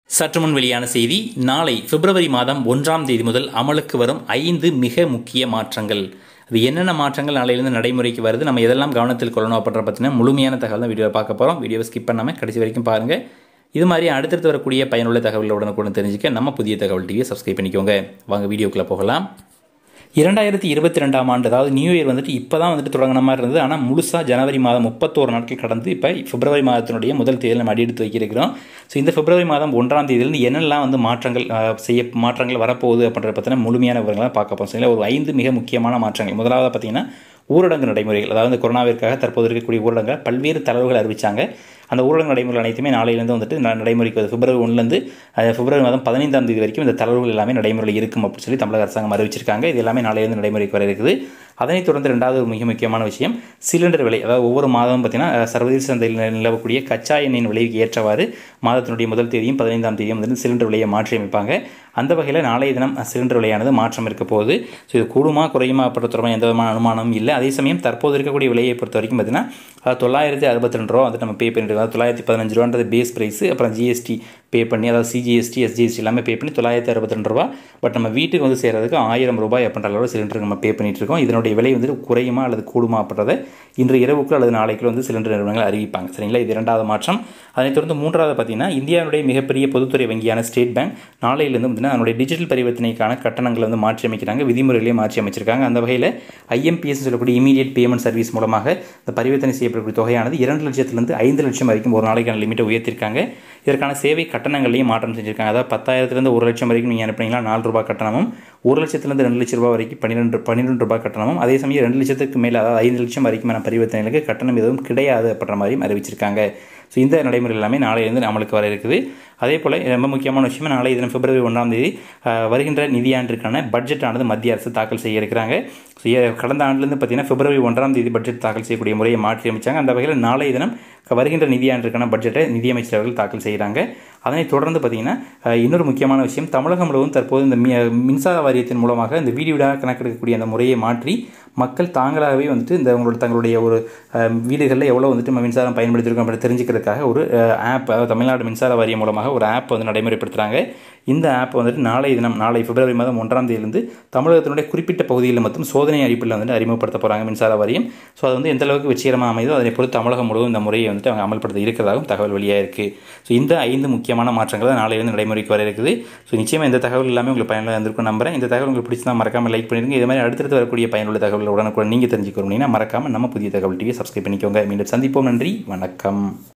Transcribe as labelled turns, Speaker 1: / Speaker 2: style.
Speaker 1: சற்று முன் வெளியான செய்தி நாளை பிப்ரவரி மாதம் ஒன்றாம் தேதி முதல் அமலுக்கு வரும் ஐந்து மிக முக்கிய மாற்றங்கள் அது என்னென்ன மாற்றங்கள் நாளையிலிருந்து நடைமுறைக்கு வருது நம்ம எதெல்லாம் கவனத்தில் கொள்ளணும் அப்படின்ற பற்றின முழுமையான தகவல் தான் வீடியோவை பார்க்க போகிறோம் வீடியோவை ஸ்கிப் பண்ணாமல் கடைசி வரைக்கும் பாருங்கள் இது மாதிரி அடுத்தடுத்து வரக்கூடிய பயனுள்ள தகவல்களை உடனுக்குடன் தெரிஞ்சுக்க நம்ம புதிய தகவல் டிவியை சப்ஸ்கிரைப் பண்ணிக்கோங்க வாங்க வீடியோக்குள்ளே போகலாம் இரண்டாயிரத்தி இருபத்தி ரெண்டாம் ஆண்டு அதாவது நியூ இயர் வந்துட்டு இப்போ தான் வந்துட்டு தொடங்கின மாதிரி இருந்தது ஆனால் முழுசாக ஜனவரி மாதம் முப்பத்தோரு நாட்கள் கடந்து இப்போ பிப்ரவரி மாதத்தினுடைய முதல் தேதியில் நம்ம அடியெடுத்து வைக்கிறோம் ஸோ இந்த பிப்ரவரி மாதம் ஒன்றாம் தேதியிலிருந்து என்னெல்லாம் வந்து மாற்றங்கள் அஹ், செய்ய மாற்றங்கள் வரப்போகுது அப்படின்ற பற்றின முழுமையான விவரங்களை பார்க்க போகிறோம் சரிங்களா ஒரு ஐந்து மிக முக்கியமான மாற்றங்கள் முதலாவது பார்த்தீங்கன்னா ஊரடங்கு நடைமுறைகள் அதாவது இந்த கொரோனாவிற்காக தற்போது இருக்கக்கூடிய ஊரடங்கை பல்வேறு தளர்வுகள் அறிவிச்சாங்க அந்த ஊரடங்கு நடைமுறைகள் அனைத்துமே நாளையிலேருந்து வந்துட்டு ந- நடைமுறைக்கு வருது பிப்ரவரி ஒன்றுலேருந்து பிப்ரவரி மாதம் பதினைந்தாம் தேதி வரைக்கும் இந்த தளர்வுகள் எல்லாமே நடைமுறையில் இருக்கும் அப்படின்னு சொல்லி தமிழக அரசாங்கம் அறிவிச்சிருக்காங்க இது எல்லாமே நாளையிலேருந்து நடைமுறைக்கு வர இருக்குது அதனைத் தொடர்ந்து ரெண்டாவது ஒரு மிக முக்கியமான விஷயம் சிலிண்டர் விலை அதாவது ஒவ்வொரு மாதமும் பார்த்தீங்கன்னா அஹ், சர்வதேச சந்தையில் நிலவக்கூடிய கச்சா எண்ணெயின் விலைக்கு ஏற்றவாறு மாதத்தினுடைய முதல் தேதியும் பதினைந்தாம் தேதியும் வந்து சிலிண்டர் விலையை மாற்றி அமைப்பாங்க அந்த வகையில் நாளைய தினம் சிலிண்டர் விலையானது மாற்றம் இருக்க போகுது ஸோ இது கூடுமா குறையுமா பொறுத்தவரை எந்த விதமான அனுமானமும் இல்லை அதே சமயம் தற்போது இருக்கக்கூடிய விலையை பொறுத்த வரைக்கும் பார்த்தீங்கன்னா அஹ், தொள்ளாயிரத்தி அறுபத்தி ரெண்டு ரூபா வந்துட்டு நம்ம பே பண்ணிட்டு இருக்கோம் தொள்ளாயிரத்தி பதினஞ்சு ரூபான்றது பேஸ் ப்ரைஸ் அப்புறம் ஜிஎஸ்டி பே பண்ணி அதாவது சிஜிஎஸ்டி எஸ்ஜிஎஸ்டி எல்லாமே பே பண்ணி தொள்ளாயிரத்தி அறுபத்தி ரெண்டு ரூபா பட் நம்ம வீட்டுக்கு வந்து சேர்றதுக்கு ஆயிரம் ரூபாய் அப்படின்ற அளவு சிலிண்டருக்கு நம்ம பே பண்ணிட்டு இருக்கோம் இதனுடைய விலை வந்துட்டு குறையுமா அல்லது கூடுமா அப்படின்றத இன்று இரவுக்குள் அல்லது நாளைக்குள்ள வந்து சிலிண்டர் நிறுவனங்கள் அறிவிப்பாங்க சரிங்களா இது இரண்டாவது மாற்றம் அதனைத் தொடர்ந்து மூன்றாவது பார்த்தீங்கன்னா இந்தியாவுடைய மிகப்பெரிய பொதுத்துறை வங்கியான ஸ்டேட் பேங்க் நாளையிலிருந்து பார்த்தீங்கன்னா அதனுடைய டிஜிட்டல் பரிவர்த்தனைக்கான கட்டணங்களை வந்து மாற்றி அமைக்கிறாங்க விதிமுறைகளையும் மாற்றி அமைச்சிருக்காங்க அந்த வகையில் ஐஎம்பிஎஸ் சொல்லக்கூடிய இமீடியட் பேமெண்ட் சர்வீஸ் மூலமாக இந்த பரிவர்த்தனை செய்யப்படக்கூடிய தொகையானது இரண்டு லட்சத்திலிருந்து ஐந்து லட்சம் வரைக்கும் ஒரு நாளைக்கான லிமிட்டை உயர்த்திருக்காங்க இதற்கான சேவை கட்டணங்களையும் மாற்றம் செஞ்சிருக்காங்க அதாவது பத்தாயிரத்துலேருந்து ஒரு லட்சம் வரைக்கும் நீங்கள் அனுப்புனீங்கன்னா நாலு ரூபாய் கட்டணமும் ஒரு லட்சத்துலேருந்து ரெண்டு லட்சம் ரூபாய் வரைக்கும் பன்னிரெண்டு பன்னிரெண்டு ரூபாய் கட்டணமும் அதே சமயம் ரெண்டு லட்சத்துக்கு மேலே அதாவது ஐந்து லட்சம் வரைக்குமான பரிவர்த்தனைகளுக்கு கட்டணம் எதுவும் கிடையாது அப்படின்ற மாதிரியும் அறிவிச்சிருக்காங்க ஸோ இந்த நடைமுறை எல்லாமே நாளையிலிருந்து அமலுக்கு வர இருக்குது அதே போல் ரொம்ப முக்கியமான விஷயம் நாளை தினம் பிப்ரவரி ஒன்றாம் தேதி அஹ், வருகின்ற நிதியாண்டிற்கான பட்ஜெட் ஆனது மத்திய அரசு தாக்கல் செய்ய இருக்கிறாங்க ஸோ ஏ- கடந்த ஆண்டுலேருந்து பார்த்தீங்கன்னா பிப்ரவரி ஒன்றாம் தேதி பட்ஜெட் தாக்கல் செய்யக்கூடிய முறையை மாற்றி அமைச்சாங்க அந்த வகையில் நாளைய தினம் க- வருகின்ற நிதியாண்டிற்கான பட்ஜெட்டை நிதியமைச்சர் அவர்கள் தாக்கல் செய்கிறாங்க அதனைத் தொடர்ந்து பார்த்தீங்கன்னா அஹ், இன்னொரு முக்கியமான விஷயம் தமிழகம் முழுவதும் தற்போது இந்த மி- மின்சார வாரியத்தின் மூலமாக இந்த வீடியோடாக கணக்கெடுக்கக்கூடிய அந்த முறையை மாற்றி மக்கள் தாங்களாகவே வந்துட்டு இந்த உங்களோட தங்களுடைய ஒரு அஹ், வீடுகளில் எவ்வளோ வந்துட்டு நம்ம மின்சாரம் பயன்படுத்தியிருக்கோம் அப்படி தெரிஞ்சுக்கிறதுக்காக ஒரு ஆப் அதாவது தமிழ்நாடு மின்சார வாரியம் மூலமாக ஒரு ஆப் வந்து நடைமுறைப்படுத்துகிறாங்க இந்த ஆப் வந்துட்டு நாளை தினம் நாளை பிப்ரவரி மாதம் ஒன்றாம் தேதியிலிருந்து தமிழகத்தினுடைய குறிப்பிட்ட பகுதியில் மட்டும் சோதனை அடிப்படையில் வந்துட்டு அறிமுகப்படுத்த போகிறாங்க மின்சார வாரியம் ஸோ அது வந்து எந்த அளவுக்கு வெற்றிகரமாக அமைதோ அதனை பொறுத்து தமிழகம் முழுவதும் இந்த முறையை வந்துட்டு அவங்க அமல்படுத்த இருக்கிறதாகவும் தகவல் வெளியாக இருக்குது ஸோ இந்த ஐந்து முக்கியமான மாற்றங்கள் தான் நாளையிலிருந்து நடைமுறைக்கு வர இருக்குது ஸோ நிச்சயமாக இந்த தகவல் எல்லாமே உங்களுக்கு பயனுள்ள இருந்திருக்கும் நம்புறேன் இந்த தகவல் உங்களுக்கு பிடிச்சா மறக்காம லைக் பண்ணிடுங்க இது மாதிரி அடுத்தடுத்து வரக்கூடிய பயனுள்ள தகவல் உடனுக்குடன் நீங்கள் தெரிஞ்சுக்கணும் அப்படின்னா மறக்காம நம்ம புதிய தகவல் டிவியை சப்ஸ்கிரைப் பண்ணிக்கோங்க மீண்டும் சந்திப்போம் நன்றி வணக்கம்